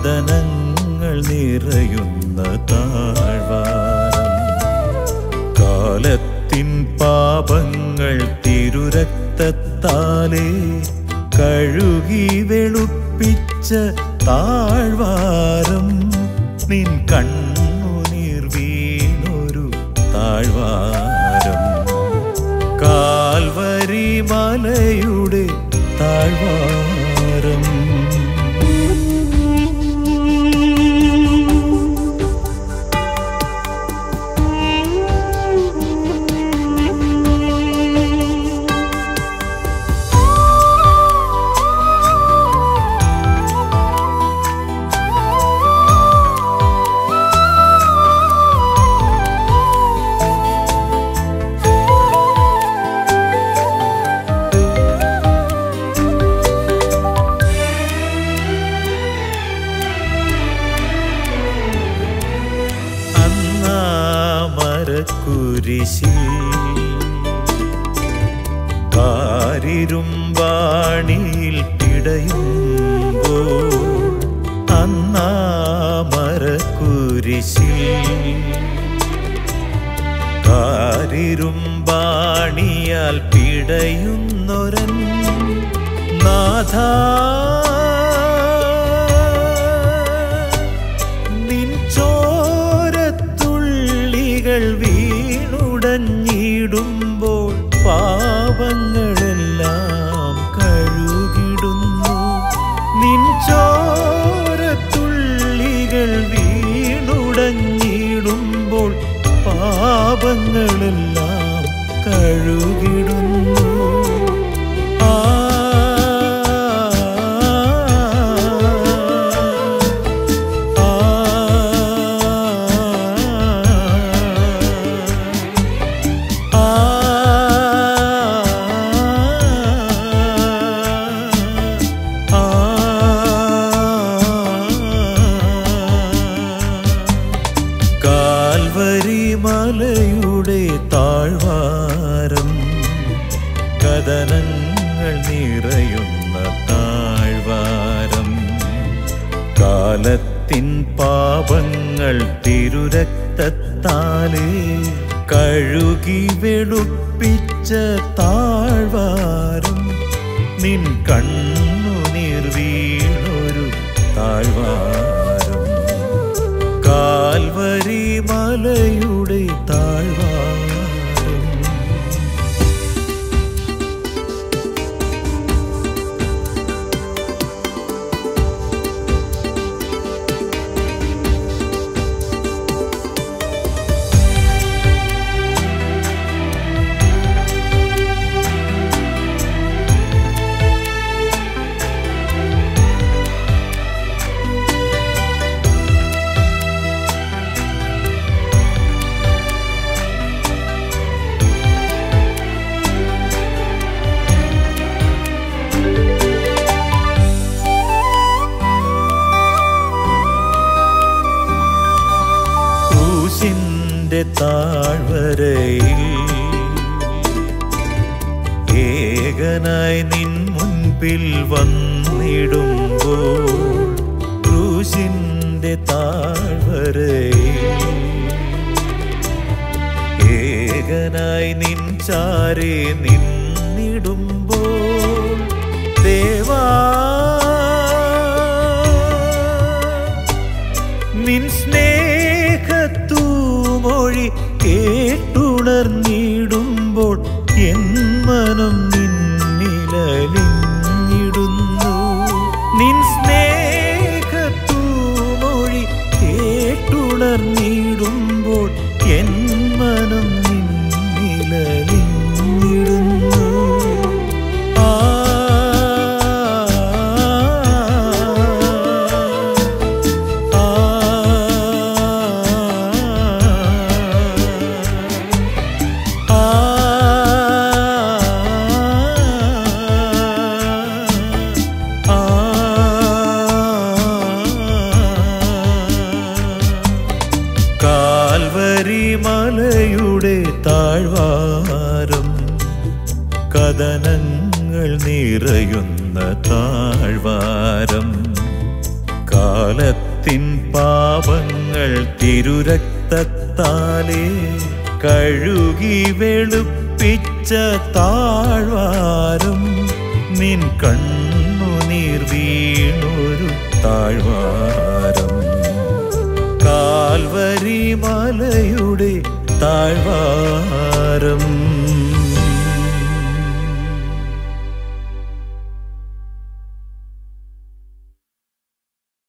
കഥനങ്ങൾ നിറയുന്ന താഴ്വാരം കാലത്തിൻ പാപങ്ങൾ തിരുരക്തത്താലേ കഴുകി വെളുപ്പിച്ച താഴ്വാരം നിൻ കണ്ണുനീർ വീണൊരു താഴ്വാരം കാൽവരി മലയുടെ താഴ്വാരം അന്നാമരക്കുരിശിൽ കാരിരുമ്പാണിയിൽ പിടയുമ്പോ അന്നാമരക്കുരിശിൽ കാരിരുമ്പാണിയാൽ പിടയുന്നൊരൻ നാഥ നിൻ ചോരത്തുള്ളികൾ വീണുടഞ്ഞിടുമ്പോൾ പാപങ്ങളെല്ലാം കഴുകിടുന്നു നിൻ ചോരത്തുള്ളികൾ വീണുടഞ്ഞിടുമ്പോൾ പാപങ്ങളെല്ലാം കഴുകിടുന്നു ആ കാൽവരി മലയുടെ താഴ്വാരം കഥനങ്ങൾ നിറയുന്ന താഴ്വാരം കാലത്തിൻ പാപങ്ങൾ തിരുരക്തത്താലേ കഴുകി വെളുപ്പിച്ച താഴ്വാരം നിൻ കണ്ണുനീർ വീണൊരു താഴ്വാരം കാൽവരി മലയുടെ താഴ്വാരം ക്രൂശിന്റെ താഴ്വരയിൽ ഏകനായി നിൻ മുൻപിൽ വന്നിടുമ്പോൾ ക്രൂശിന്റെ താഴ്വരയിൽ ഏകനായി നിൻ ചാരെ നിന്നിടുമ്പോൾ ദേവാ നിൻ സ്നേഹത്തൂമൊഴി കേട്ടുണർന്നിടുമ്പോൾ എൻ മനം നിന്നിലലിഞ്ഞിടുന്നു നിൻ സ്നേഹത്തൂമൊഴി കേട്ടുണർന്നിടുമ്പോൾ എൻ മനം നിന്നിലലിഞ്ഞിടുന്നു ആ കാൽവരി മലയുടെ താഴ്വാരം കഥനങ്ങൾ നിറയുന്ന താഴ്വാരം കാലത്തിൻ പാപങ്ങൾ തിരുരക്തത്താലേ കഴുകി വെളുപ്പിച്ച താഴ്വാരം നിൻ കണ്ണുനീർ വീണൊരു താഴ്വാരം കാൽവരി മലയുടെ താഴ്വാരം